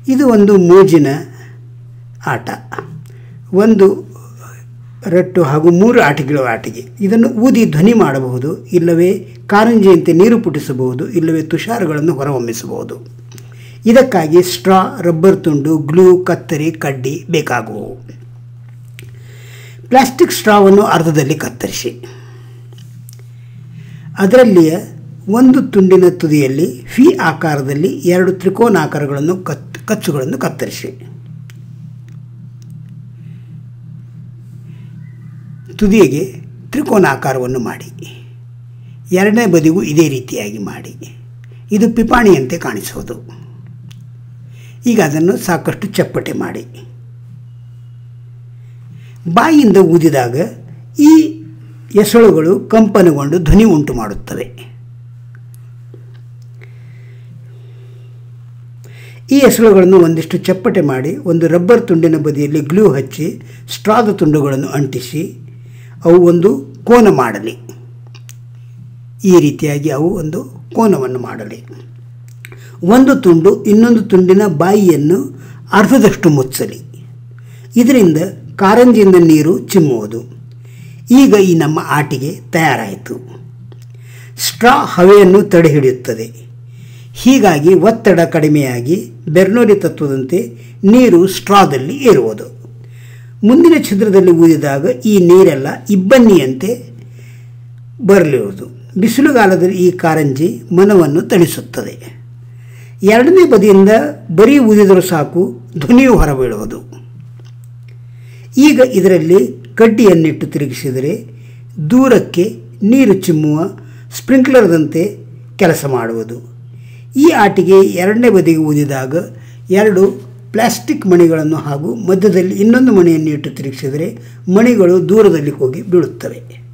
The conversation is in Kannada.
ಇದು ಒಂದು ಮೋಜಿನ ಆಟ ಒಂದು ರಟ್ಟು ಹಾಗೂ ಮೂರು ಆಟಿಗಳು ಆಟಿಗೆ ಇದನ್ನು ಊದಿ ಧ್ವನಿ ಮಾಡಬಹುದು ಇಲ್ಲವೇ ಕಾರಂಜಿಯಂತೆ ನೀರು ಪುಟಿಸಬಹುದು ಇಲ್ಲವೇ ತುಷಾರಗಳನ್ನು ಹೊರಹೊಮ್ಮಿಸಬಹುದು ಇದಕ್ಕಾಗಿ ಸ್ಟ್ರಾ ರಬ್ಬರ್ ತುಂಡು ಗ್ಲೂ ಕತ್ತರಿ ಕಡ್ಡಿ ಬೇಕಾಗುವವು ಪ್ಲಾಸ್ಟಿಕ್ ಸ್ಟ್ರಾವನ್ನು ಅರ್ಧದಲ್ಲಿ ಕತ್ತರಿಸಿ ಅದರಲ್ಲಿಯ ಒಂದು ತುಂಡಿನ ತುದಿಯಲ್ಲಿ ಫಿ ಆಕಾರದಲ್ಲಿ ಎರಡು ತ್ರಿಕೋನಾಕಾರಗಳನ್ನು ಕತ್ ಕಚ್ಚುಗಳನ್ನು ಕತ್ತರಿಸಿ ತುದಿಗೆ ತ್ರಿಕೋನಾಕಾರವನ್ನು ಮಾಡಿ ಎರಡನೇ ಬದಿಗೂ ಇದೇ ರೀತಿಯಾಗಿ ಮಾಡಿ ಇದು ಪಿಪಾಣಿಯಂತೆ ಕಾಣಿಸುವುದು ಈಗ ಅದನ್ನು ಸಾಕಷ್ಟು ಚಪ್ಪಟೆ ಮಾಡಿ ಬಾಯಿಯಿಂದ ಊದಿದಾಗ ಈ ಎಸಳುಗಳು ಕಂಪನಗೊಂಡು ಧ್ವನಿ ಉಂಟು ಮಾಡುತ್ತವೆ ಈ ಎಸಳುಗಳನ್ನು ಒಂದಿಷ್ಟು ಚಪ್ಪಟೆ ಮಾಡಿ ಒಂದು ರಬ್ಬರ್ ತುಂಡಿನ ಬದಿಯಲ್ಲಿ ಗ್ಲೂ ಹಚ್ಚಿ ಸ್ಟ್ರಾದ ತುಂಡುಗಳನ್ನು ಅಂಟಿಸಿ ಅವು ಒಂದು ಕೋನ ಮಾಡಲಿ ಈ ರೀತಿಯಾಗಿ ಅವು ಒಂದು ಕೋನವನ್ನು ಮಾಡಲಿ ಒಂದು ತುಂಡು ಇನ್ನೊಂದು ತುಂಡಿನ ಬಾಯಿಯನ್ನು ಅರ್ಧದಷ್ಟು ಮುಚ್ಚಲಿ ಇದರಿಂದ ಕಾರಂಜಿಯಿಂದ ನೀರು ಚಿಮ್ಮುವುದು ಈಗ ಈ ನಮ್ಮ ಆಟಿಗೆ ತಯಾರಾಯಿತು ಸ್ಟ್ರಾ ಹವೆಯನ್ನು ತಡೆ ಹಿಡಿಯುತ್ತದೆ ಹೀಗಾಗಿ ಒತ್ತಡ ಕಡಿಮೆಯಾಗಿ ಬೆರ್ನೋಲಿ ತತ್ವದಂತೆ ನೀರು ಸ್ಟ್ರಾದಲ್ಲಿ ಏರುವುದು ಮುಂದಿನ ಛಿದ್ರದಲ್ಲಿ ಊದಿದಾಗ ಈ ನೀರೆಲ್ಲ ಇಬ್ಬನಿಯಂತೆ ಬರಲಿರುವುದು ಬಿಸಿಲುಗಾಲದಲ್ಲಿ ಈ ಕಾರಂಜಿ ಮನವನ್ನು ತಣಿಸುತ್ತದೆ ಎರಡನೇ ಬದಿಯಿಂದ ಬರೀ ಊದಿದರೂ ಸಾಕು ಧ್ವನಿಯು ಹೊರಬೀಳುವುದು ಈಗ ಇದರಲ್ಲಿ ಕಡ್ಡಿಯನ್ನಿಟ್ಟು ತಿರುಗಿಸಿದರೆ ದೂರಕ್ಕೆ ನೀರು ಚಿಮ್ಮುವ ಸ್ಪ್ರಿಂಕ್ಲರ್ದಂತೆ ಕೆಲಸ ಮಾಡುವುದು ಈ ಆಟಿಗೆ ಎರಡನೇ ಬದಿಗೆ ಊದಿದಾಗ ಎರಡು ಪ್ಲಾಸ್ಟಿಕ್ ಮಣಿಗಳನ್ನು ಹಾಗೂ ಮಧ್ಯದಲ್ಲಿ ಇನ್ನೊಂದು ಮಣಿಯನ್ನು ಇಟ್ಟು ತಿರುಗಿಸಿದರೆ ಮಣಿಗಳು ದೂರದಲ್ಲಿ ಹೋಗಿ ಬೀಳುತ್ತವೆ